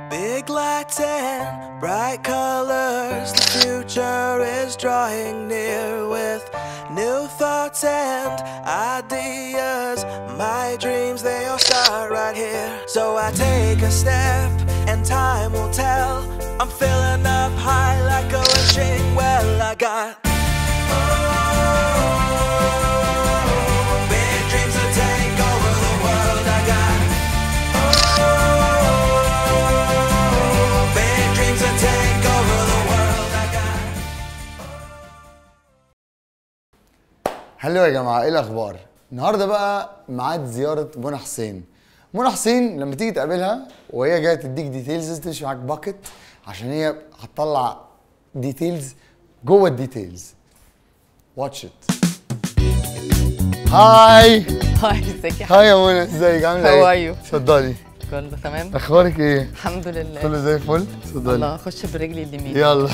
Big lights and bright colors, the future is drawing near with new thoughts and ideas. My dreams, they all start right here. So I take a step, and time will tell. I'm filling up high like a wishing well. I got big dreams to take over the world. I got big dreams to take over the world. I got. هلو يا جماعه ايه الاخبار النهارده بقى ميعاد زياره منى حسين منى حسين لما تيجي تقابلها وهي جايه تديك ديتيلز لازم تمشي معاك باكت عشان هي هتطلع ديتيلز جوه الديتيلز واتش ات هاي هاي ازيك يا هاي يا منى ازيك عامله ايه How are you? اتفضلي كله تمام اخبارك ايه الحمد لله كله زي الفل اتفضلي الله اخش برجلي اليمين يلا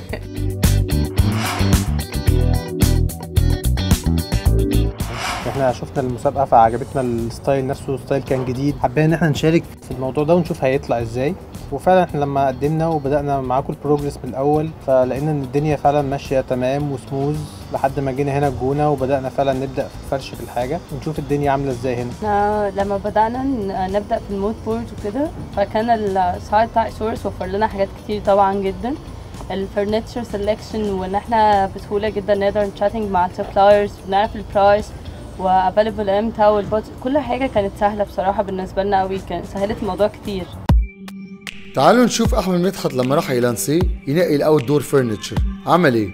احنا شفنا المسابقه فعجبتنا الستايل نفسه الستايل كان جديد حبينا ان احنا نشارك في الموضوع ده ونشوف هيطلع ازاي وفعلا احنا لما قدمنا وبدانا معاكم البروجرس من الاول فلقينا ان الدنيا فعلا ماشيه تمام وسموز لحد ما جينا هنا الجونه وبدانا فعلا نبدا في الفرش في الحاجه ونشوف الدنيا عامله ازاي هنا احنا لما بدأنا ن- نبدأ في المود بورد وكده فكان السايت بتاع سورس وفر لنا حاجات كتير طبعا جدا الفرنتشر سelection وان احنا بسهولة جدا نقدر نشاتنج مع السبلايرز ونعرف البرايس وافيلبل امتى والبادجت كل حاجة كانت سهلة بصراحة بالنسبة لنا قوي كانت سهلت الموضوع كتير تعالوا نشوف احمد مدحت لما راح يلانسي ينقي الاوت دور فرنتشر عمل ايه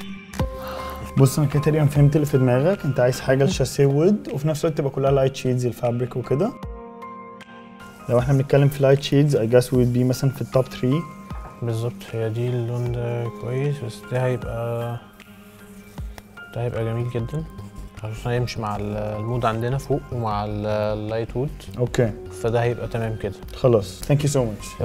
بص انا كده تقريبا فهمت اللي في دماغك انت عايز حاجه الشاسيه وود وفي نفس الوقت تبقى كلها لايت شيدز الفابريك وكده لو احنا بنتكلم في لايت شيدز اي جاس وود بي مثلا في التوب 3 بالظبط هي دي اللون ده كويس بس ده هيبقى ده هيبقى جميل جدا عشان هيمشي مع المود عندنا فوق ومع اللايت وود اوكي فده هيبقى تمام كده خلاص ثانك يو سو ماتش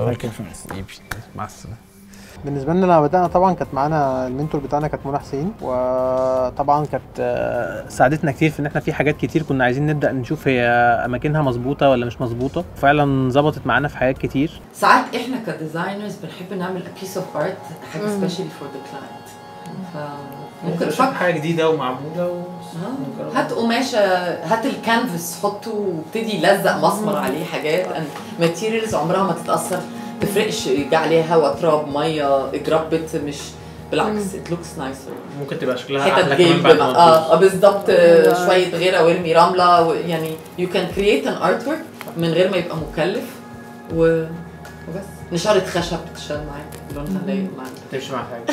مع السلامه بالنسبه لنا لما بدانا طبعا كانت معانا المنتور بتاعنا كانت منى حسين وطبعا كانت آه، ساعدتنا كتير في ان احنا في حاجات كتير كنا عايزين نبدا نشوف هي اماكنها مظبوطه ولا مش مظبوطه فعلا ظبطت معانا في حاجات كتير ساعات احنا كديزاينرز بنحب نعمل a piece of art حاجه سبيشالي فور ذا كلاينت فممكن تفكر حاجه جديده ومعموله و... آه. هات قماشه هات الكانفاس حطه وابتدي يلزق مسمر عليه حاجات ماتيريالز عمرها ما تتاثر تفرقش يجي عليها هوا تراب ميه اجربت مش بالعكس it looks nicer ممكن تبقى شكلها حتت احلى كمان جلد بعد ما اه آه، بالظبط آه، أيوة. شويه غيره وارمي رمله و- يعني you can create an artwork من غير ما يبقى مكلف و... وبس نشاره خشب تشتغل معاك لونها لايق معاك تمشي مع حاجه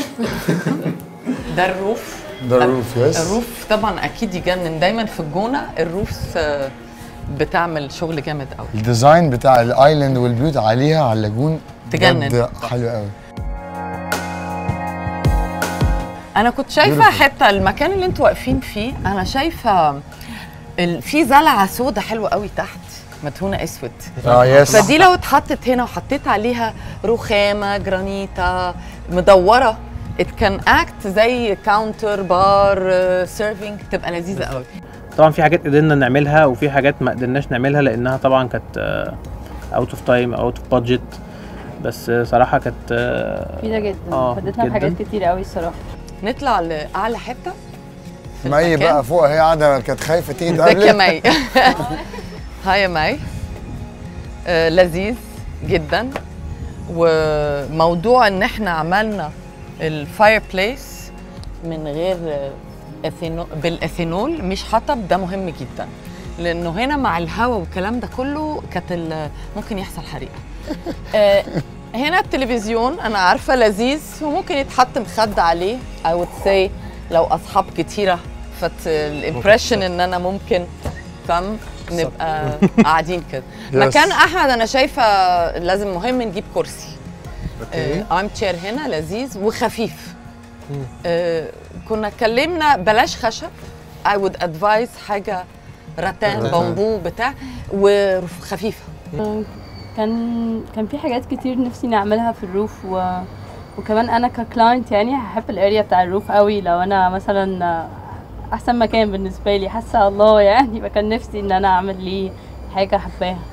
ده الروف ده الروف يس الروف طبعا اكيد يجنن دايما في الجونه الروفس آه، بتعمل شغل جامد قوي الديزاين بتاع الايلاند والبيوت عليها على اللاجون تجنن. بجد حلو قوي انا كنت شايفه Beautiful. حته المكان اللي انتوا واقفين فيه انا شايفه ال- في زلعه سودا حلوه قوي تحت مدهونه اسود اه يس فدي لو اتحطت هنا وحطيت عليها رخامه جرانيتا مدوره ات كان اكت زي كاونتر بار سيرفينج تبقى لذيذه قوي طبعا في حاجات قدرنا نعملها وفي حاجات ما قدرناش نعملها لانها طبعا كانت اوت اوف تايم اوت اوف بادجت بس آه، صراحه كانت آه، مفيدة جدا آه، فادتنا في جداً. حاجات كتير قوي الصراحة نطلع لاعلى حته في مي المكان. بقى فوق هي قاعده كانت خايفه تيجي ازيك يا تقابلك مي هاي يا مي آه، لذيذ جدا وموضوع ان احنا عملنا الفاير بليس من غير آه، اثينول بالاثينول مش حطب ده مهم جدا لانه هنا مع الهواء والكلام ده كله كانت ال- ممكن يحصل حريقه آه، هنا التلفزيون انا عارفه لذيذ وممكن يتحط مخده عليه I would say لو اصحاب كتيره فت الامبريشن ان انا ممكن فاهم نبقى قاعدين كده Yes. مكان احمد انا شايفه لازم مهم نجيب كرسي ارم تشير هنا لذيذ وخفيف آه، كنا اتكلمنا بلاش خشب I would advise حاجه رتان رتان. بامبو بتاع وخفيفه كان كان في حاجات كتير نفسي نعملها في الروف و... وكمان انا ككلاينت يعني هحب الاريا بتاع الروف قوي لو انا مثلا احسن مكان بالنسبه لي حاسه الله يعني فكان نفسي ان انا اعمل ليه حاجه حباها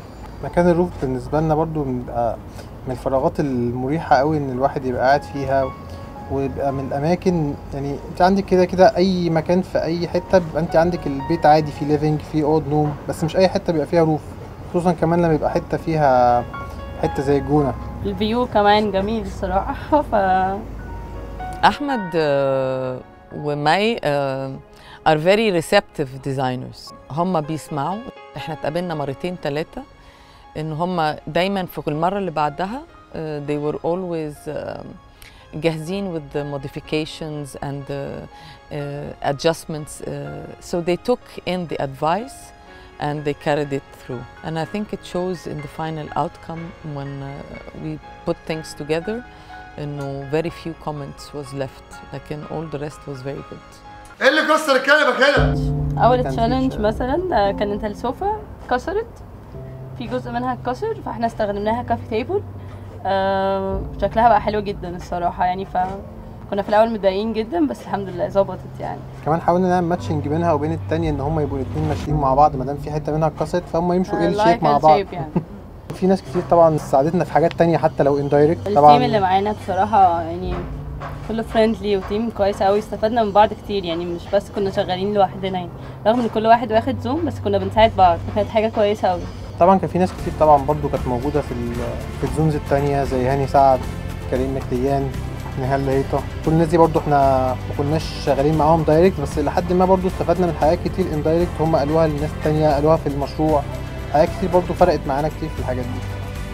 مكان الروف بالنسبه لنا برضو بيبقى من الفراغات المريحه قوي ان الواحد يبقى قاعد فيها ويبقى من الاماكن يعني انت عندك كده كده اي مكان في اي حته بيبقى انت عندك البيت عادي فيه ليفنج فيه اوض نوم بس مش اي حته بيبقى فيها روف خصوصا كمان لما يبقى حته فيها حته زي الجونه الفيو كمان جميل الصراحة ف احمد آه، ومي آه، are very receptive designers هم بيسمعوا احنا اتقابلنا مرتين ثلاثة ان هم دايما في كل مرة اللي بعدها آه، they were always آه، جاهزين with the modifications and the uh, adjustments uh, so they took in the advice and they carried it through and I think it shows in the final outcome when uh, we put things together انه very few comments was left لكن all the rest was very good ايه اللي كسر الكنبه كده؟ اول كان في تشالنج challenge. مثلا آه، كانت السوفا اتكسرت في جزء منها اتكسر فاحنا استخدمناها كافي تيبل آه، شكلها بقى حلو جدا الصراحه يعني فكنا في الاول متضايقين جدا بس الحمد لله ظبطت يعني كمان حاولنا نعمل ماتشنج بينها وبين التانية ان هم يبقوا الاتنين ماشيين مع بعض ما دام في حته منها اتكسرت فهم يمشوا ايه آه، الشيب like مع and بعض shape يعني في ناس كتير طبعا ساعدتنا في حاجات تانية حتى لو اندايركت التيم طبعا اللي معانا بصراحه يعني كله فريندلي وتيم كويس قوي استفدنا من بعض كتير يعني مش بس كنا شغالين لوحدنا يعني رغم ان كل واحد واخد زوم بس كنا بنساعد بعض كانت حاجه كويسه قوي طبعا كان في ناس كتير طبعا برضو كانت موجوده في ال- في الزونز التانية زي هاني سعد كريم مكليان نهال لهيطة كل الناس دي برضو احنا ما كناش شغالين معاهم دايركت بس لحد ما برضو استفدنا من حاجات كتير اندايركت هم قالوها للناس التانية قالوها في المشروع حاجات كتير برضو فرقت معانا كتير في الحاجات دي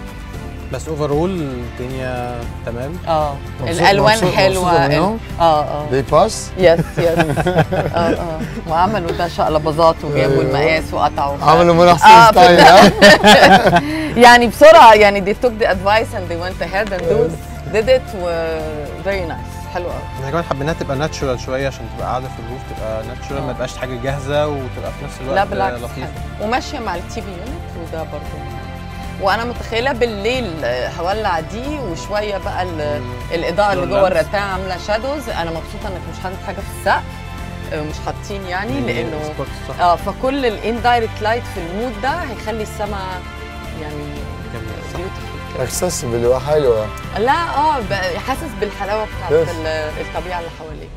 بس اوفرول الدنيا تمام اه مبسوط- الالوان مبسوط- حلوه مبسوطة ال- منهم؟ اه اه دي باس يس يس اه اه وعملوا ده شقلباظات وجابوا أيوة. المقاس وقطعوا عملوا منى حسين آه، ستايل ها؟ يعني بسرعه يعني they took the advice and they went ahead and do, did it و very nice حلو قوي احنا كمان حبيناها تبقى ناتشورال شويه عشان تبقى قاعده في الروف تبقى ناتشورال ما آه. تبقاش حاجه جاهزه وتبقى في نفس الوقت لا بالعكس لطيفه حلو. وماشيه مع التي في يونت وده برضه وانا متخيله بالليل آه، هولع دي وشويه بقى ال- الاضاءه اللي جوه الرتاع عامله شادوز انا مبسوطه انك مش حاطط حاجه في السقف آه، مش حاطين يعني لانه سبوت صح اه فكل الاندايركت لايت في المود ده هيخلي السماء يعني جميل، صح. beautiful. اكسسبل وحلوه لا اه ب- حاسس بالحلاوه بتاعت Yes. ال- الطبيعه اللي حواليك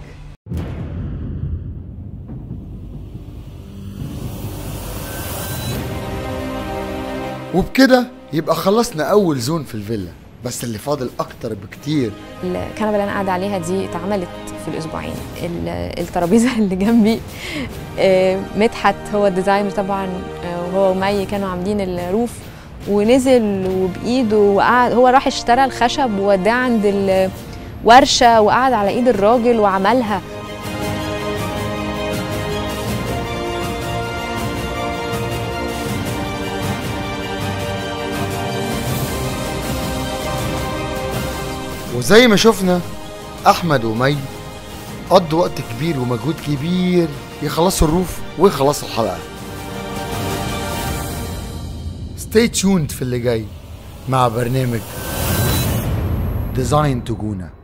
وبكده يبقى خلصنا اول زون في الفيلا بس اللي فاضل اكتر بكتير الكنبه اللي انا قاعده عليها دي اتعملت في الاسبوعين ال- الترابيزه اللي جنبي آه، مدحت هو الديزاينر طبعا آه، وهو ومي كانوا عاملين الروف ونزل وبايده وقعد هو راح اشترى الخشب ووداه عند الورشه وقعد على ايد الراجل وعملها وزي ما شفنا احمد ومي قضوا وقت كبير ومجهود كبير يخلصوا الروف ويخلصوا الحلقه stay tuned في اللي جاي مع برنامج ديزاين تجونه